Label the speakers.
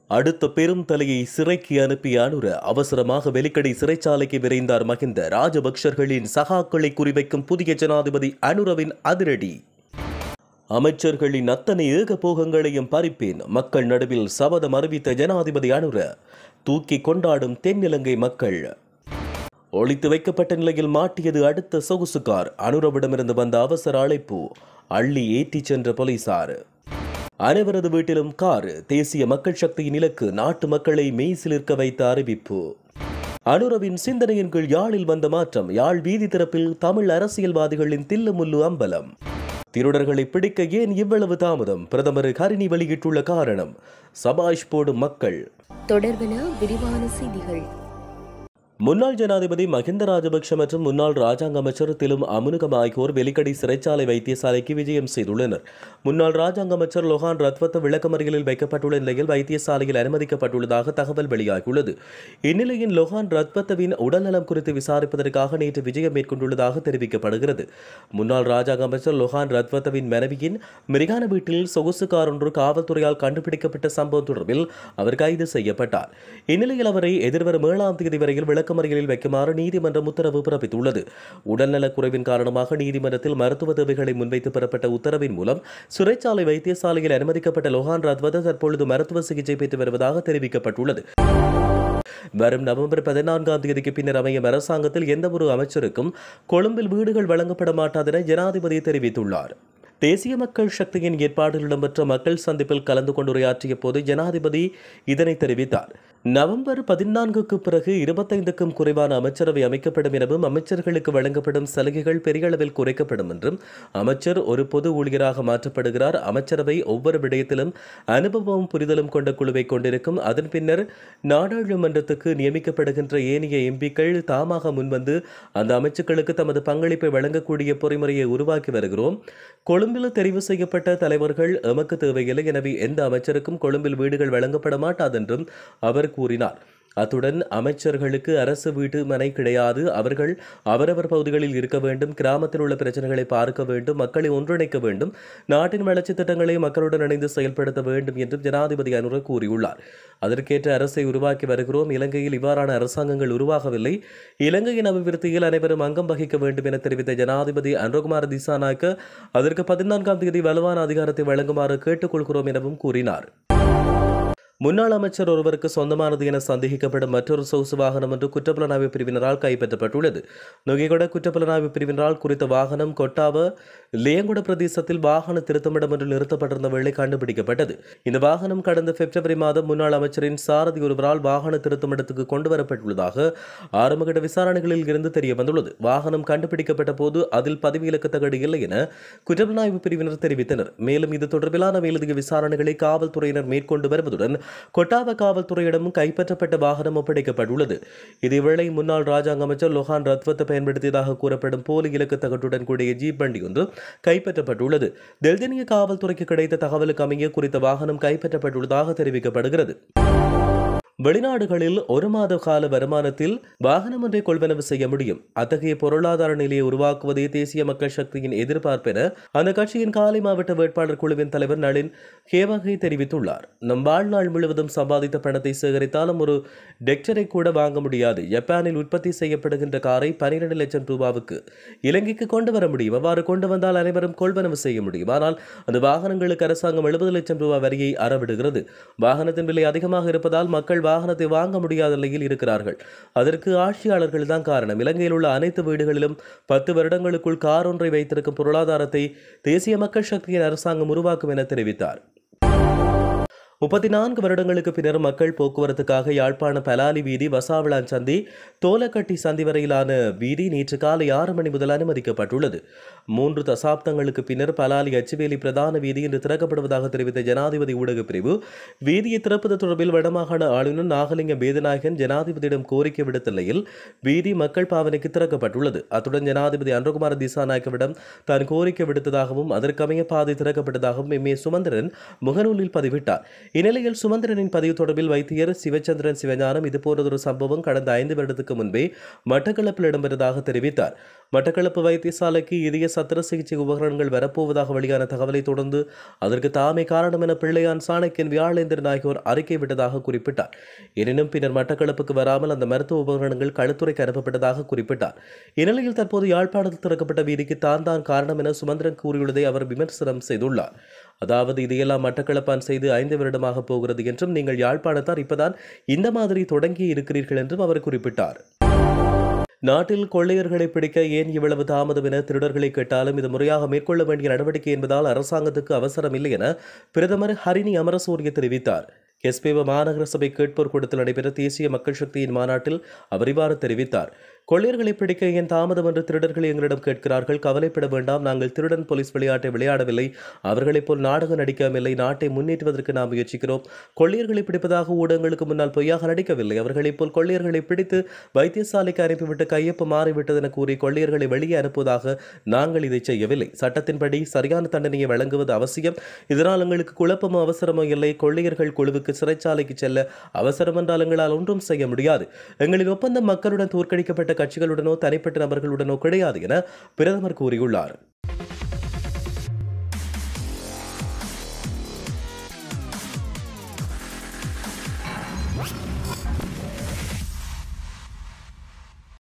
Speaker 1: அடுத்த பெரும் தலையை சிறைக்கு அனுப்பிய அனுர அவசரமாக வெலிக்கடை சிறைச்சாலைக்கு விரைந்தார் மகிந்த ராஜபக்சர்களின் சகாக்களை குறிவைக்கும் புதிய ஜனாதிபதி அனுரவின் அதிரடி அமைச்சர்களின் அத்தனை ஏகபோகங்களையும் பறிப்பேன் மக்கள் நடுவில் சபதம் அறிவித்த ஜனாதிபதி அனுர தூக்கி கொண்டாடும் தென்னிலங்கை மக்கள் ஒளித்து வைக்கப்பட்ட நிலையில் மாட்டியது அடுத்த சொகுசு கார் அனுரவிடமிருந்து வந்த அவசர அழைப்பு அள்ளி ஏற்றிச் சென்ற போலீசார் அனைவரது வீட்டிலும் கார் தேசிய மக்கள் சக்தியின் இலக்கு நாட்டு மக்களை மெய்சிலிர்க்க வைத்த அறிவிப்பு அனுரவின் சிந்தனையின் கீழ் யாழில் வந்த மாற்றம் யாழ் வீதி திறப்பில் தமிழ் அரசியல்வாதிகளின் தில்லுமுல்லு அம்பலம் திருடர்களை பிடிக்க ஏன் இவ்வளவு தாமதம் பிரதமர் ஹரிணி வெளியிட்டுள்ள காரணம் சபாஷ் போடும் மக்கள்
Speaker 2: தொடர்பென விரிவான செய்திகள்
Speaker 1: முன்னாள் ஜனாதிபதி மஹிந்த ராஜபக்ஷ மற்றும் முன்னாள் ராஜாங்க அமைச்சர் திலும் அமுனுகம் ஆகியோர் வெலிக்கடை சிறைச்சாலை வைத்தியசாலைக்கு விஜயம் செய்துள்ளனர் முன்னாள் ராஜாங்க அமைச்சர் லொஹான் ரத்வத்த விளக்கமறியலில் வைக்கப்பட்டுள்ள நிலையில் வைத்தியசாலையில் அனுமதிக்கப்பட்டுள்ளதாக தகவல் வெளியாகியுள்ளது இந்நிலையில் லொஹான் ரத்வத்தவின் உடல்நலம் குறித்து விசாரிப்பதற்காக நேற்று விஜயம் மேற்கொண்டுள்ளதாக தெரிவிக்கப்படுகிறது முன்னாள் ராஜாங்க அமைச்சர் லொஹான் ரத்வத்தவின் மனைவியின் மிரிகான வீட்டில் சொகுசு கார் ஒன்று காவல்துறையால் கண்டுபிடிக்கப்பட்ட சம்பவம் தொடர்பில் அவர் கைது செய்யப்பட்டார் இந்நிலையில் அவரை எதிர்வரும் ஏழாம் தேதி வரையில் விளக்கமறியலில் வைக்குமாறு நீதிமன்றம் உத்தரவு பிறப்பித்துள்ளது உடல்நலக் குறைவின் காரணமாக நீதிமன்றத்தில் மருத்துவ தேவைகளை முன்வைத்து பெறப்பட்ட உத்தரவின் மூலம் சிறைச்சாலை வைத்தியசாலையில் அனுமதிக்கப்பட்ட லோகான் ரத்வத தற்பொழுது மருத்துவ சிகிச்சை பெற்று வருவதாக தெரிவிக்கப்பட்டுள்ளது வரும் நவம்பர் பதினான்காம் தேதிக்கு பின்னர் அமையும் அரசாங்கத்தில் எந்தவொரு அமைச்சருக்கும் கொழும்பில் வீடுகள் வழங்கப்பட மாட்டாதென ஜனாதிபதி தெரிவித்துள்ளார் தேசிய மக்கள் சக்தியின் ஏற்பாட்டில் இடம்பெற்ற மக்கள் சந்திப்பில் கலந்து கொண்டுரையாற்றிய போது ஜனாதிபதி இதனை தெரிவித்தார் நவம்பர் பதினான்குக்கு பிறகு இருபத்தைந்துக்கும் குறைவான அமைச்சரவை அமைக்கப்படும் எனவும் அமைச்சர்களுக்கு வழங்கப்படும் சலுகைகள் பெரிய அளவில் குறைக்கப்படும் என்றும் அமைச்சர் ஒரு பொது ஊழியராக மாற்றப்படுகிறார் அமைச்சரவை ஒவ்வொரு விடயத்திலும் அனுபவமும் புரிதலும் கொண்ட குழுவை கொண்டிருக்கும் அதன் பின்னர் நாடாளுமன்றத்துக்கு நியமிக்கப்படுகின்ற ஏனைய எம்பிக்கள் தாமாக முன்வந்து அந்த அமைச்சுக்களுக்கு தமது பங்களிப்பை வழங்கக்கூடிய பொறிமுறையை உருவாக்கி வருகிறோம் கொழும்பில் தெரிவு செய்யப்பட்ட தலைவர்கள் எமக்கு தேவையில்லை எனவே எந்த அமைச்சருக்கும் கொழும்பில் வீடுகள் வழங்கப்பட மாட்டாதென்றும் அவர் கூறினார் அத்துடன் அமைச்சர்களுக்கு அரசு வீட்டு மனை கிடையாது அவர்கள் அவரவர் பகுதிகளில் இருக்க வேண்டும் கிராமத்தில் உள்ள பிரச்சனைகளை பார்க்க வேண்டும் மக்களை ஒன்றிணைக்க வேண்டும் நாட்டின் வளர்ச்சி திட்டங்களை மக்களுடன் இணைந்து செயல்படுத்த வேண்டும் என்றும் ஜனாதிபதி அனுர கூறியுள்ளார் அதற்கேற்ற அரசை உருவாக்கி வருகிறோம் இலங்கையில் இவ்வாறான அரசாங்கங்கள் உருவாகவில்லை இலங்கையின் அபிவிருத்தியில் அனைவரும் அங்கம் வகிக்க வேண்டும் என தெரிவித்த ஜனாதிபதி அனுகுமார் திசாநாயக்க அதற்கு பதினான்காம் தேதி வலுவான அதிகாரத்தை வழங்குமாறு கேட்டுக்கொள்கிறோம் எனவும் கூறினார் முன்னாள் அமைச்சர் ஒருவருக்கு சொந்தமானது என சந்தேகிக்கப்படும் மற்றொரு சொகுசு வாகனம் ஒன்று குற்றப்புலனாய்வு பிரிவினரால் கைப்பற்றப்பட்டுள்ளது நுகைகொட குற்றப்புலனாய்வு பிரிவினரால் குறித்த வாகனம் கொட்டாவ லியங்குட பிரதேசத்தில் வாகன திருத்தமிடம் ஒன்று நிறுத்தப்பட்டிருந்த வேளை கண்டுபிடிக்கப்பட்டது இந்த வாகனம் கடந்த பிப்ரவரி மாதம் முன்னாள் அமைச்சரின் சாரதி ஒருவரால் வாகன திருத்தமிடத்துக்கு கொண்டு வரப்பட்டுள்ளதாக ஆரம்பகட்ட விசாரணைகளில் இருந்து தெரிய வந்துள்ளது வாகனம் கண்டுபிடிக்கப்பட்ட போது அதில் பதவி இலக்கத்தகடு இல்லை என குற்றப்புலனாய்வு பிரிவினர் தெரிவித்தனர் மேலும் இது தொடர்பிலான மேலதிக விசாரணைகளை காவல்துறையினர் மேற்கொண்டு வருவதுடன் கொட்டாவ காவல்துறையிடமும் கைப்பற்றப்பட்ட வாகனம் ஒப்படைக்கப்பட்டுள்ளது இதேவேளை முன்னாள் ராஜாங்க அமைச்சர் லொஹான் ரத்வத்தை பயன்படுத்தியதாக கூறப்படும் போலி இலக்கு தகட்டுடன் கூடிய ஜீப் வண்டி ஒன்று கைப்பற்றப்பட்டுள்ளது தெல்தெனிய காவல்துறைக்கு கிடைத்த தகவலுக்கு அமைய குறித்த வாகனம் கைப்பற்றப்பட்டுள்ளதாக தெரிவிக்கப்படுகிறது வெளிநாடுகளில் ஒரு மாத கால வருமானத்தில் வாகனம் ஒன்றை கொள்வனவு செய்ய முடியும் அத்தகைய பொருளாதார நிலையை உருவாக்குவதே தேசிய மக்கள் சக்தியின் எதிர்பார்ப்பென அந்த கட்சியின் காலி மாவட்ட வேட்பாளர் குழுவின் தலைவர் நளின் ஹேவகை தெரிவித்துள்ளார் நம் வாழ்நாள் முழுவதும் சம்பாதித்த பணத்தை சேகரித்தாலும் ஒரு டெக்டரை கூட வாங்க முடியாது ஜப்பானில் உற்பத்தி செய்யப்படுகின்ற காரை பனிரெண்டு லட்சம் ரூபாவுக்கு இலங்கைக்கு கொண்டு வர முடியும் அவ்வாறு கொண்டு வந்தால் அனைவரும் கொள்வனவு செய்ய முடியும் ஆனால் அந்த வாகனங்களுக்கு அரசாங்கம் எழுபது லட்சம் ரூபாய் வரியை அறவிடுகிறது வாகனத்தின் விலை அதிகமாக இருப்பதால் மக்கள் வாகனத்தை வாங்க முடியாத நிலையில் இருக்கிறார்கள் அதற்கு ஆட்சியாளர்கள் தான் காரணம் இலங்கையில் உள்ள அனைத்து வீடுகளிலும் பத்து வருடங்களுக்குள் கார் ஒன்றை வைத்திருக்கும் பொருளாதாரத்தை தேசிய மக்கள் சக்தியின் அரசாங்கம் உருவாக்கும் என தெரிவித்தார் முப்பத்தி நான்கு வருடங்களுக்கு பின்னர் மக்கள் போக்குவரத்துக்காக யாழ்ப்பாண பலாலி வீதி வசாவிளான் சந்தி தோலக்கட்டி சந்தி வரையிலான வீதி நேற்று காலை ஆறு மணி முதல் அனுமதிக்கப்பட்டுள்ளது மூன்று தசாப்தங்களுக்கு பின்னர் பலாலி அச்சுவேலி பிரதான வீதி இன்று திறக்கப்படுவதாக தெரிவித்த ஜனாதிபதி ஊடகப் பிரிவு வீதியை திறப்பது தொடர்பில் வடமாகாண ஆளுநர் நாகலிங்க வேதநாயகன் ஜனாதிபதியிடம் கோரிக்கை விடுத்த நிலையில் வீதி மக்கள் பாவனைக்கு திறக்கப்பட்டுள்ளது அத்துடன் ஜனாதிபதி அன்றகுமார திசாநாயக்கவிடம் தான் கோரிக்கை விடுத்ததாகவும் அதற்கமைய பாதை திறக்கப்பட்டதாகவும் எம் ஏ சுமந்திரன் முகநூலில் பதிவிட்டார் இந்நிலையில் சுமந்திரனின் பதிவு தொடர்பில் வைத்தியர் சிவச்சந்திரன் சிவஞானம் இதுபோன்றதொரு சம்பவம் கடந்த ஐந்து வருடத்துக்கு முன்பே மட்டக்களப்பில் இடம்பெற்றதாக தெரிவித்தார் மட்டக்களப்பு வைத்தியசாலைக்கு இதய சத்திர சிகிச்சை உபகரணங்கள் வரப்போவதாக வெளியான தகவலை தொடர்ந்து அதற்கு தாமே காரணம் என பிள்ளையான் சாணக்கியன் வியாழேந்திரன் ஆகியோர் அறிக்கை விட்டதாக குறிப்பிட்டார் எனினும் பின்னர் மட்டக்களப்புக்கு வராமல் அந்த மருத்துவ உபகரணங்கள் களுத்துறைக்கு அனுப்பப்பட்டதாக குறிப்பிட்டார் இந்நிலையில் தற்போது யாழ்ப்பாணத்தில் திறக்கப்பட்ட வீதிக்கு தான் தான் காரணம் என சுமந்திரன் கூறியுள்ளதை அவர் விமர்சனம் செய்துள்ளார் அதாவது இதையெல்லாம் மட்டக்களப்பான் செய்து ஐந்து வருடமாக போகிறது என்றும் நீங்கள் யாழ்ப்பாணத்தார் இப்பதான் இந்த மாதிரி தொடங்கி இருக்கிறீர்கள் என்றும் அவர் குறிப்பிட்டார் நாட்டில் கொள்ளையர்களை பிடிக்க ஏன் இவ்வளவு தாமதம் என திருடர்களை கேட்டாலும் இது முறையாக மேற்கொள்ள வேண்டிய நடவடிக்கை என்பதால் அரசாங்கத்துக்கு அவசரம் இல்லை என பிரதமர் ஹரிணி அமரசூரிய தெரிவித்தார் எஸ்பிவ மாநகர சபை கேட்போர் கூடத்தில் நடைபெற்ற தேசிய மக்கள் சக்தியின் மாநாட்டில் அவர் இவ்வாறு தெரிவித்தார் கொள்ளையர்களை பிடிக்க ஏன் தாமதம் என்று திருடர்கள் எங்களிடம் கேட்கிறார்கள் கவலைப்பட வேண்டாம் நாங்கள் திருடன் போலீஸ் விளையாட்டை விளையாடவில்லை அவர்களைப் போல் நாடகம் நடிக்கவில்லை நாட்டை முன்னேற்றுவதற்கு நாம் முயற்சிக்கிறோம் கொள்ளையர்களை பிடிப்பதாக ஊடகங்களுக்கு முன்னால் பொய்யாக நடிக்கவில்லை அவர்களைப் போல் கொள்ளையர்களை பிடித்து வைத்தியசாலைக்கு அனுப்பிவிட்டு கையொப்பு மாறிவிட்டது என கூறி கொள்ளையர்களை வெளியே அனுப்புவதாக நாங்கள் இதை செய்யவில்லை சட்டத்தின்படி சரியான தண்டனையை வழங்குவது அவசியம் இதனால் எங்களுக்கு குழப்பமோ அவசரமோ இல்லை கொள்ளையர்கள் குழுவுக்கு சிறைச்சாலைக்கு செல்ல அவசரம் என்றால் எங்களால் ஒன்றும் செய்ய முடியாது எங்களின் ஒப்பந்தம் மக்களுடன் தோற்கடிக்கப்பட்ட கட்சிகளுடனோ தனிப்பட்ட நபர்களுடனோ கிடையாது என பிரதமர் கூறியுள்ளார்